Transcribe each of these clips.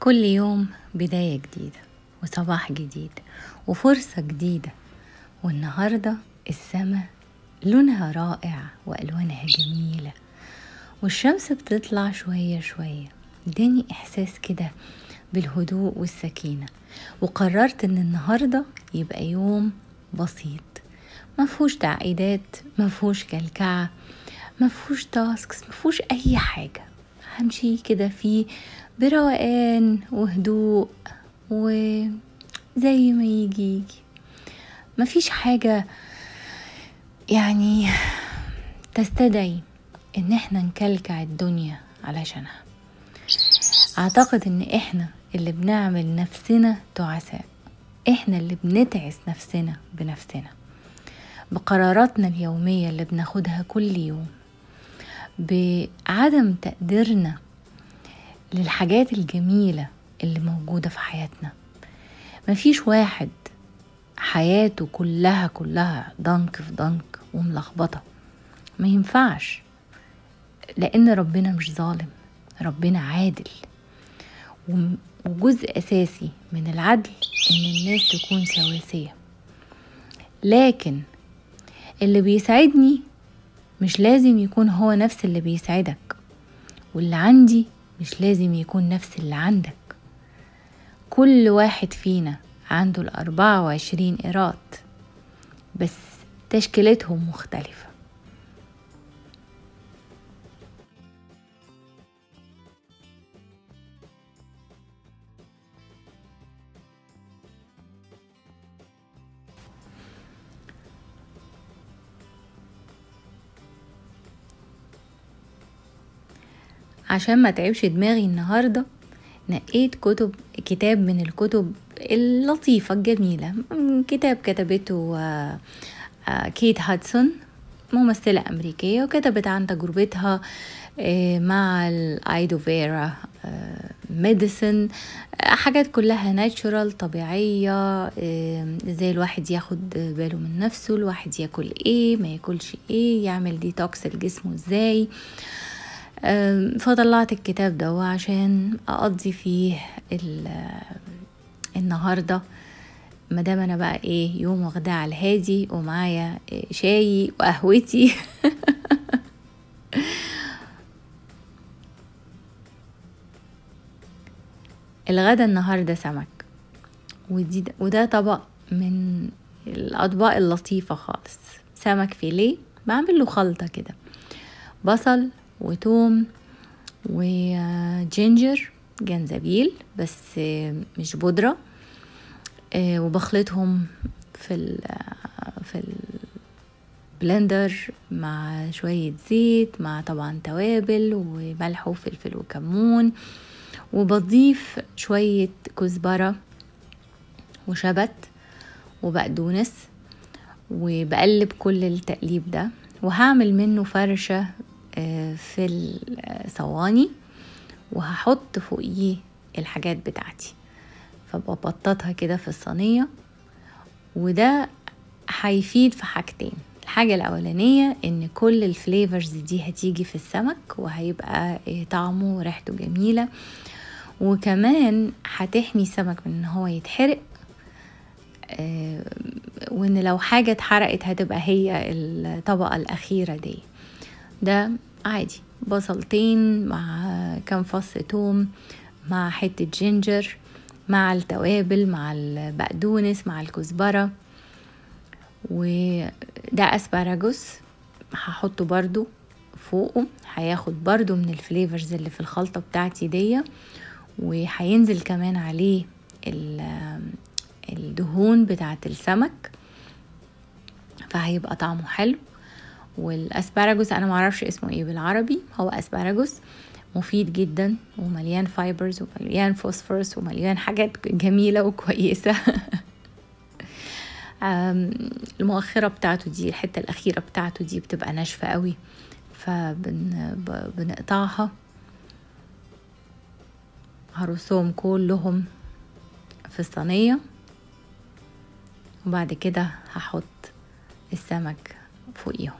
كل يوم بداية جديدة وصباح جديد وفرصة جديدة والنهاردة السماء لونها رائع وألوانها جميلة والشمس بتطلع شوية شوية اداني إحساس كده بالهدوء والسكينة وقررت إن النهاردة يبقى يوم بسيط مفهوش تعقيدات مفهوش كلكعة مفهوش تاسكس مفهوش أي حاجة همشي كده فيه بروقان وهدوء وزي ما يجي يجي مفيش حاجة يعني تستدعي ان احنا نكلكع الدنيا علشانها اعتقد ان احنا اللي بنعمل نفسنا تعساء احنا اللي بنتعس نفسنا بنفسنا بقراراتنا اليومية اللي بناخدها كل يوم بعدم تقديرنا للحاجات الجميلة اللي موجودة في حياتنا مفيش واحد حياته كلها كلها ضنك في ضنك وملخبطة ما ينفعش لأن ربنا مش ظالم ربنا عادل وجزء أساسي من العدل إن الناس تكون سواسية لكن اللي بيسعدني مش لازم يكون هو نفس اللي بيسعدك واللي عندي مش لازم يكون نفس اللي عندك كل واحد فينا عنده الأربعة وعشرين إيراد بس تشكيلتهم مختلفة عشان ما تعبش دماغي النهاردة نقيت كتب كتاب من الكتب اللطيفة الجميلة كتاب كتبته كيت هادسون ممثلة أمريكية وكتبت عن تجربتها مع الايدوفيرا ميديسن حاجات كلها ناتشورال طبيعية ازاي الواحد ياخد باله من نفسه الواحد ياكل ايه ما ياكلش ايه يعمل ديتوكس لجسمه ازاي فطلعت الكتاب ده عشان اقضي فيه النهارده مادام انا بقى ايه يوم واخداه على الهادي ومعايا شاي وقهوتي الغدا النهارده سمك ودي وده طبق من الاطباق اللطيفه خالص سمك فيليه بعمل له خلطه كده بصل وتوم وجينجر جنزبيل بس مش بودرة وبخلطهم في ال في البلندر مع شوية زيت مع طبعا توابل وملح وفلفل وكمون وبضيف شوية كزبرة وشبت وبقدونس وبقلب كل التقليب ده وهعمل منه فرشة في الصواني وهحط فوقيه الحاجات بتاعتي فببططها كده في الصينية وده هيفيد في حاجتين الحاجة الأولانية إن كل الفليفرز دي هتيجي في السمك وهيبقى طعمه وريحته جميلة وكمان هتحمي السمك من إن هو يتحرق وإن لو حاجة اتحرقت هتبقى هي الطبقة الأخيرة دي ده عادي بصلتين مع كام فص توم مع حتة جينجر مع التوابل مع البقدونس مع الكزبرة وده اسباراجوس هحطه برضو فوقه هياخد برضو من الفليفرز اللي في الخلطة بتاعتي دي وهينزل كمان عليه الدهون بتاعت السمك فهيبقى طعمه حلو والاسباراجوس انا معرفش اسمه ايه بالعربي هو اسباراجوس مفيد جدا ومليان فايبرز ومليان فوسفورس ومليان حاجات جميلة وكويسة المؤخرة بتاعته دي الحتة الأخيرة بتاعته دي بتبقى ناشفة قوي فبنقطعها هرصهم كلهم في الصينية وبعد كده هحط السمك فوقيهم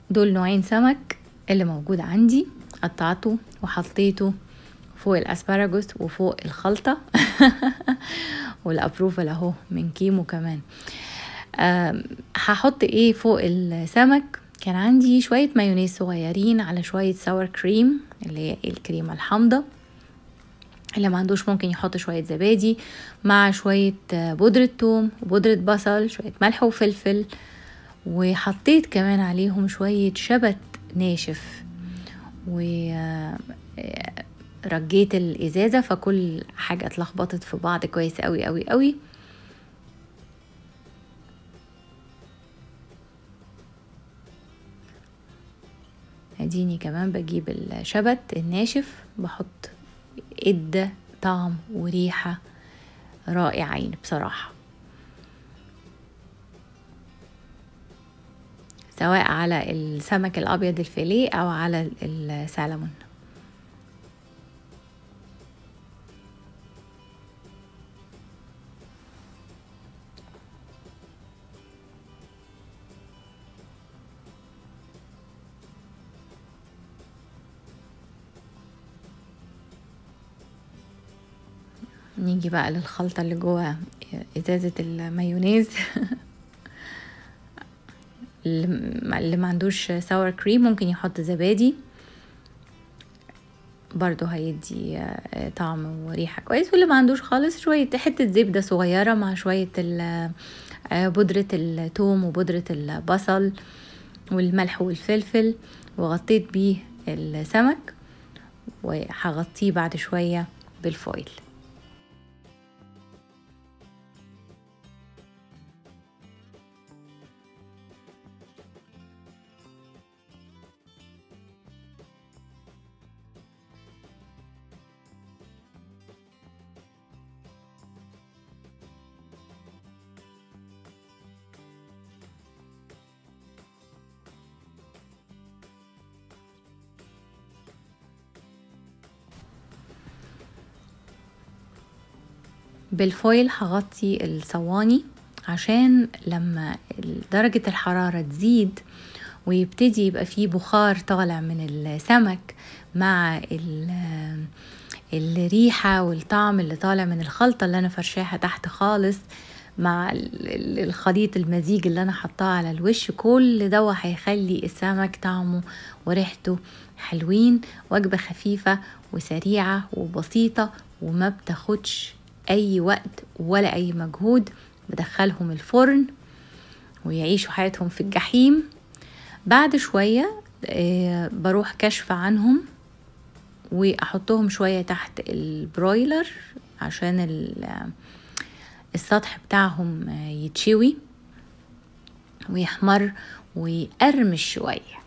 دول نوعين سمك اللي موجود عندي قطعته وحطيته فوق الاسباراجوس وفوق الخلطة والابروفل اهو من كيمو كمان هحط ايه فوق السمك كان عندي شوية مايونيز صغيرين على شوية ساور كريم اللي هي الكريمة الحامضة اللي ما عندوش ممكن يحط شوية زبادي مع شوية بودرة توم وبودرة بصل شوية ملح وفلفل وحطيت كمان عليهم شوية شبت ناشف ورجيت الإزازة فكل حاجة اتلخبطت في بعض كويس قوي قوي قوي اديني كمان بجيب الشبت الناشف بحط ادى طعم وريحة رائعين بصراحة سواء على السمك الأبيض الفيليه أو على السلمون نيجي بقى للخلطة اللي جوه ازازة المايونيز اللي ما عندوش ساور كريم ممكن يحط زبادي برضو هيدي طعم وريحة كويس واللي ما عندوش خالص شوية حتة زبدة صغيرة مع شوية بودرة التوم وبودرة البصل والملح والفلفل وغطيت بيه السمك وهغطيه بعد شوية بالفويل بالفويل هغطي الصواني عشان لما درجة الحرارة تزيد ويبتدي يبقى فيه بخار طالع من السمك مع الريحة والطعم اللي طالع من الخلطة اللي أنا فرشاها تحت خالص مع الخليط المزيج اللي أنا حطاه على الوش كل ده هيخلي السمك طعمه وريحته حلوين وجبة خفيفة وسريعة وبسيطة وما بتاخدش اي وقت ولا اي مجهود بدخلهم الفرن ويعيشوا حياتهم في الجحيم بعد شوية بروح كشف عنهم واحطهم شوية تحت البرويلر عشان السطح بتاعهم يتشوي ويحمر ويقرمش شويه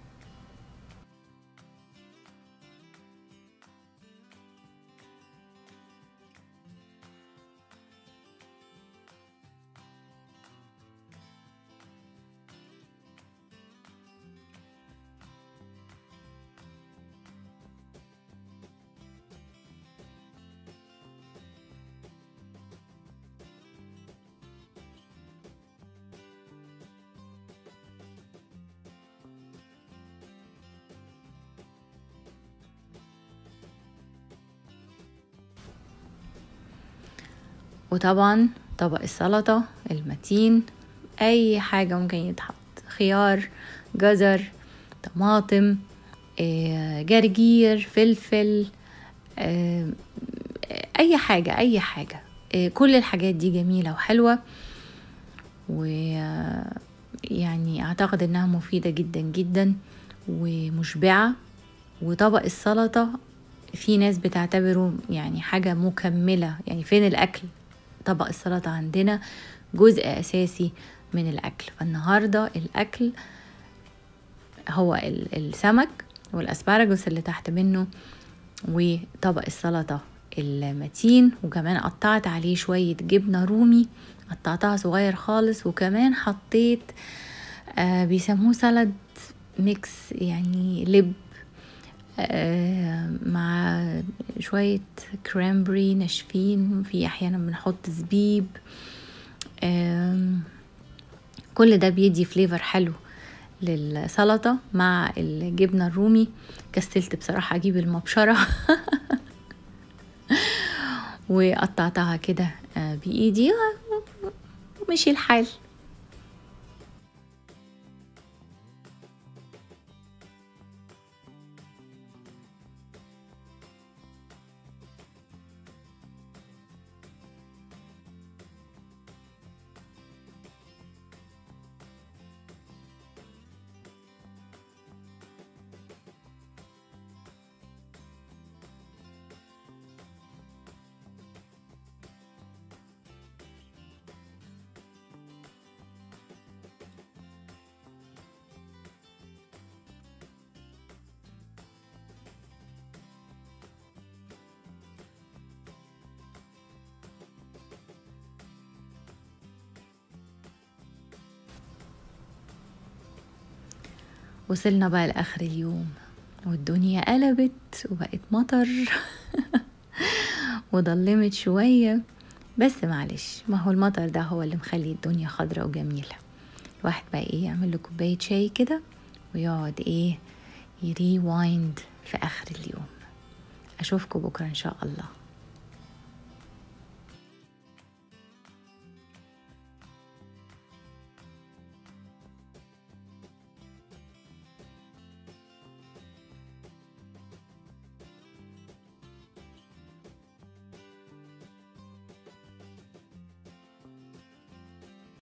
وطبعا طبق السلطة المتين أي حاجة ممكن يتحط خيار جزر طماطم جرجير فلفل أي حاجة أي حاجة كل الحاجات دي جميلة وحلوة ويعني أعتقد إنها مفيدة جدا جدا ومشبعة وطبق السلطة في ناس بتعتبره يعني حاجة مكملة يعني فين الأكل طبق السلطة عندنا جزء أساسي من الأكل فالنهاردة الأكل هو السمك والأسباراجوس اللي تحت منه وطبق السلطة المتين وكمان قطعت عليه شوية جبنة رومي قطعتها صغير خالص وكمان حطيت آه بيسموه سلد ميكس يعني لب آه مع شوية كرامبري ناشفين في أحيانا بنحط زبيب آه كل ده بيدي فليفر حلو للسلطة مع الجبنة الرومي كسلت بصراحة أجيب المبشرة وقطعتها كده آه، بإيدي ومشي الحال وصلنا بقى لآخر اليوم والدنيا قلبت وبقت مطر وضلمت شوية بس معلش ما هو المطر ده هو اللي مخلي الدنيا خضرة وجميلة الواحد بقى ايه يعمل له كوباية شاي كده ويقعد ايه يريوايند في آخر اليوم أشوفكم بكرة إن شاء الله